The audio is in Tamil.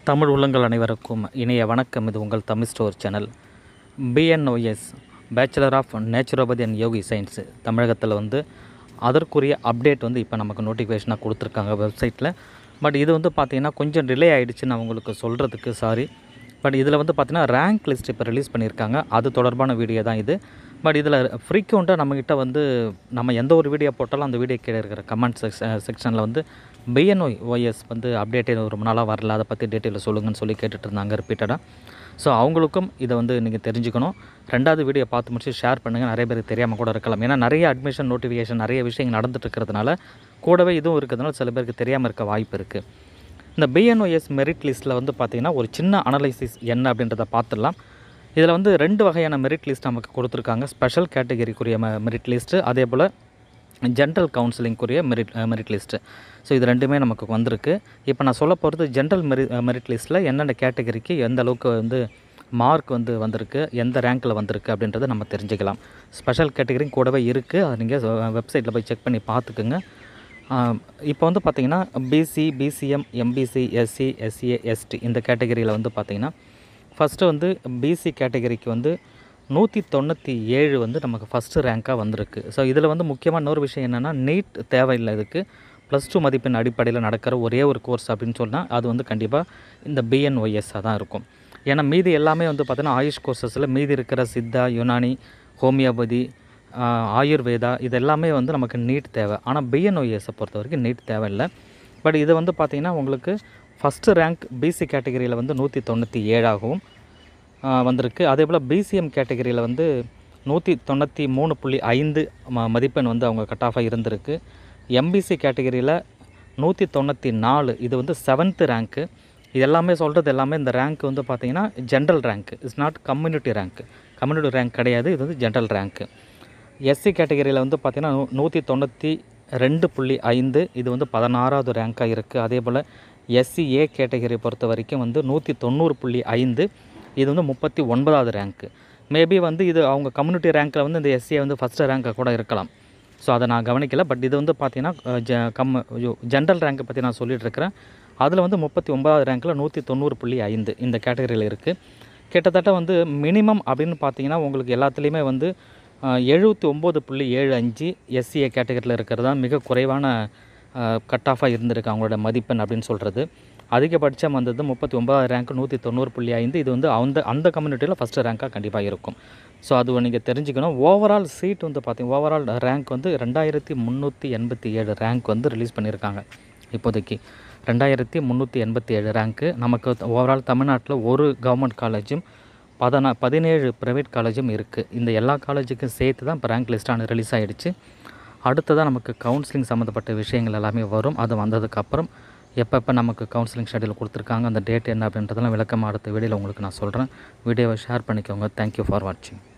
தமிழ் உள்ளங்கள் அனைவருக்கும் இணைய வணக்கம் இது உங்கள் Tamil store channel BNYS bachelor of naturopathy and yogic science தமிழகத்தில் வந்து அதற்குரிய அப்டேட் வந்து இப்போ நமக்கு நோட்டிஃபிகேஷனாக கொடுத்துருக்காங்க வெப்சைட்டில் பட் இது வந்து பார்த்திங்கன்னா கொஞ்சம் டிலே ஆகிடுச்சு நான் உங்களுக்கு சொல்கிறதுக்கு சாரி பட் இதில் வந்து பார்த்திங்கன்னா ரேங்க் லிஸ்ட் இப்போ ரிலீஸ் பண்ணியிருக்காங்க அது தொடர்பான வீடியோ தான் இது பட் இதில் ஃப்ரீக்வெண்ட்டாக நம்மக்கிட்ட வந்து நம்ம எந்த ஒரு வீடியோ போட்டாலும் அந்த வீடியோ கீழே இருக்கிற கமெண்ட் செக்ஷனில் வந்து பிஎன்ஒய் ஒய்எஸ் வந்து அப்டேட்டே ரொம்ப நாளாக வரல அதை பற்றி டீட்டெயிலில் சொல்லுங்கன்னு சொல்லி கேட்டுட்டு இருந்தாங்க ரிப்பீட்டடாக ஸோ அவங்களுக்கும் இதை வந்து நீங்கள் தெரிஞ்சுக்கணும் ரெண்டாவது வீடியோ பார்த்து முடிச்சு ஷேர் பண்ணுங்கள் நிறைய பேருக்கு தெரியாமல் கூட இருக்கலாம் ஏன்னா நிறைய அட்மிஷன் நோட்டிஃபிகேஷன் நிறைய விஷயங்கள் நடந்துட்டு இருக்கிறதுனால கூடவே இதுவும் இருக்கிறதுனால சில பேருக்கு தெரியாமல் இருக்க வாய்ப்பு இருக்குது இந்த பிஎன்ஒஎஸ் மெரிட் லிஸ்ட்டில் வந்து பார்த்திங்கன்னா ஒரு சின்ன அனலைசிஸ் என்ன அப்படின்றத பார்த்துடலாம் இதில் வந்து ரெண்டு வகையான மெரிட் லிஸ்ட் நமக்கு கொடுத்துருக்காங்க ஸ்பெஷல் கேட்டகரிக்குரிய ம மெரிட் லிஸ்ட்டு அதே போல் ஜென்ரல் கவுன்சிலிங்குரிய மெரிட் மெரிட் லிஸ்ட்டு ஸோ இது ரெண்டுமே நமக்கு வந்திருக்கு இப்போ நான் சொல்ல போகிறது ஜென்ரல் மெரி மெரிட் லிஸ்ட்டில் என்னென்ன கேட்டகரிக்கு எந்த அளவுக்கு வந்து மார்க் வந்து வந்திருக்கு எந்த ரேங்க்கில் வந்திருக்கு அப்படின்றத நம்ம தெரிஞ்சுக்கலாம் ஸ்பெஷல் கேட்டகரி கூடவே இருக்குது அதை நீங்கள் வெப்சைட்டில் போய் செக் பண்ணி பார்த்துக்குங்க இப்போ வந்து பார்த்திங்கன்னா BC BCM MBC SC SCA ST இந்த கேட்டகரியில் வந்து பார்த்திங்கன்னா ஃபஸ்ட்டு வந்து பிசி கேட்டகரிக்கு வந்து நூற்றி தொண்ணூற்றி ஏழு வந்து நமக்கு ஃபஸ்ட்டு ரேங்காக வந்திருக்கு ஸோ இதில் வந்து முக்கியமாக இன்னொரு விஷயம் என்னென்னா நீட் தேவையில்லை இதுக்கு ப்ளஸ் டூ மதிப்பெண் அடிப்படையில் நடக்கிற ஒரே ஒரு கோர்ஸ் அப்படின்னு சொன்னால் அது வந்து கண்டிப்பாக இந்த பிஎன்ஒய்எஸ்ஸாக தான் இருக்கும் ஏன்னா மீதி எல்லாமே வந்து பார்த்தீங்கன்னா ஆயுஷ் கோர்சஸில் மீதி இருக்கிற சித்தா யுனானி ஹோமியோபதி ஆயுர்வேதா இது எல்லாமே வந்து நமக்கு நீட் தேவை ஆனால் பிஎன்ஒய்எஸை பொறுத்த வரைக்கும் நீட் தேவையில்லை பட் இது வந்து பார்த்திங்கன்னா உங்களுக்கு ஃபஸ்ட்டு ரேங்க் பிசி கேட்டகரியில் வந்து நூற்றி தொண்ணூற்றி ஏழாகவும் வந்திருக்கு அதே போல் பிசிஎம் கேட்டகரியில் வந்து நூற்றி தொண்ணூற்றி மூணு புள்ளி ஐந்து ம மதிப்பெண் வந்து அவங்க கட் ஆஃபாக இருந்திருக்கு எம்பிசி கேட்டகரியில் நூற்றி தொண்ணூற்றி நாலு இது வந்து செவன்த்து ரேங்க்கு இது எல்லாமே சொல்கிறது எல்லாமே இந்த ரேங்க் வந்து பார்த்திங்கன்னா general rank it's not community rank community rank கிடையாது இது வந்து ஜென்ரல் ரேங்க்கு எஸ்சி கேட்டகரியில் வந்து பார்த்திங்கன்னா நூ நூற்றி தொண்ணூற்றி ரெண்டு புள்ளி ஐந்து இது வந்து பதினாறாவது ரேங்காக இருக்குது அதே போல் எஸ்சிஏ கேட்டகரி பொறுத்த வரைக்கும் வந்து நூற்றி தொண்ணூறு புள்ளி ஐந்து இது வந்து முப்பத்தி ஒன்பதாவது ரேங்க்கு மேபி வந்து இது அவங்க கம்யூனிட்டி ரேங்க்கில் வந்து இந்த எஸ்சிஏ வந்து ஃபஸ்ட்டு ரேங்காக கூட இருக்கலாம் ஸோ அதை நான் கவனிக்கல பட் இது வந்து பார்த்திங்கன்னா ஜ கம் ஜென்ரல் ரேங்க்கை பற்றி நான் சொல்லிகிட்டு இருக்கிறேன் அதில் வந்து முப்பத்தி ஒன்பதாவது ரேங்க்கில் நூற்றி தொண்ணூறு புள்ளி ஐந்து இந்த கேட்டகரியில் இருக்குது கிட்டத்தட்ட வந்து மினிமம் அப்படின்னு பார்த்தீங்கன்னா உங்களுக்கு எல்லாத்துலேயுமே வந்து எழுபத்தி ஒம்பது புள்ளி ஏழு அஞ்சு எஸ்சிஏ கேட்டகரியில் இருக்கிறது தான் மிக குறைவான கட் ஆஃபாக இருந்திருக்கு அவங்களோட மதிப்பெண் அப்படின்னு சொல்கிறது அதிகபட்சம் வந்தது முப்பத்தி ஒன்பதாவது ரேங்க் நூற்றி தொண்ணூறு புள்ளி ஐந்து இது வந்து அந்த அந்த கம்யூனிட்டியில் ஃபஸ்ட்டு ரேங்காக கண்டிப்பாக இருக்கும் ஸோ அது நீங்கள் தெரிஞ்சுக்கணும் ஓவரால் சீட் வந்து பார்த்திங்க ஓவரால் ரேங்க் வந்து ரெண்டாயிரத்தி முந்நூற்றி எண்பத்தி ஏழு ரேங்க் வந்து ரிலீஸ் பண்ணியிருக்காங்க இப்போதைக்கு ரெண்டாயிரத்தி முந்நூற்றி எண்பத்தி ஏழு ரேங்க்கு நமக்கு ஓவரால் தமிழ்நாட்டில் ஒரு கவர்மெண்ட் காலேஜும் பதினா பதினேழு ப்ரைவேட் காலேஜும் இருக்குது இந்த எல்லா காலேஜுக்கும் சேர்த்து தான் இப்போ ரேங்க் லிஸ்ட்டான ரிலீஸ் ஆகிடுச்சு அடுத்ததாக நமக்கு கவுன்சிலிங் சம்மந்தப்பட்ட விஷயங்கள் எல்லாமே வரும் அது வந்ததுக்கப்புறம் எப்பப்போ நமக்கு கவுன்சிலிங் ஷெடியூல் கொடுத்துருக்காங்க அந்த டேட் என்ன அப்படின்றதெல்லாம் விளக்கமாக அடுத்த வீடியோவில் உங்களுக்கு நான் சொல்கிறேன் வீடியோவை ஷேர் பண்ணிக்கோங்க தேங்க்யூ ஃபார் வாட்சிங்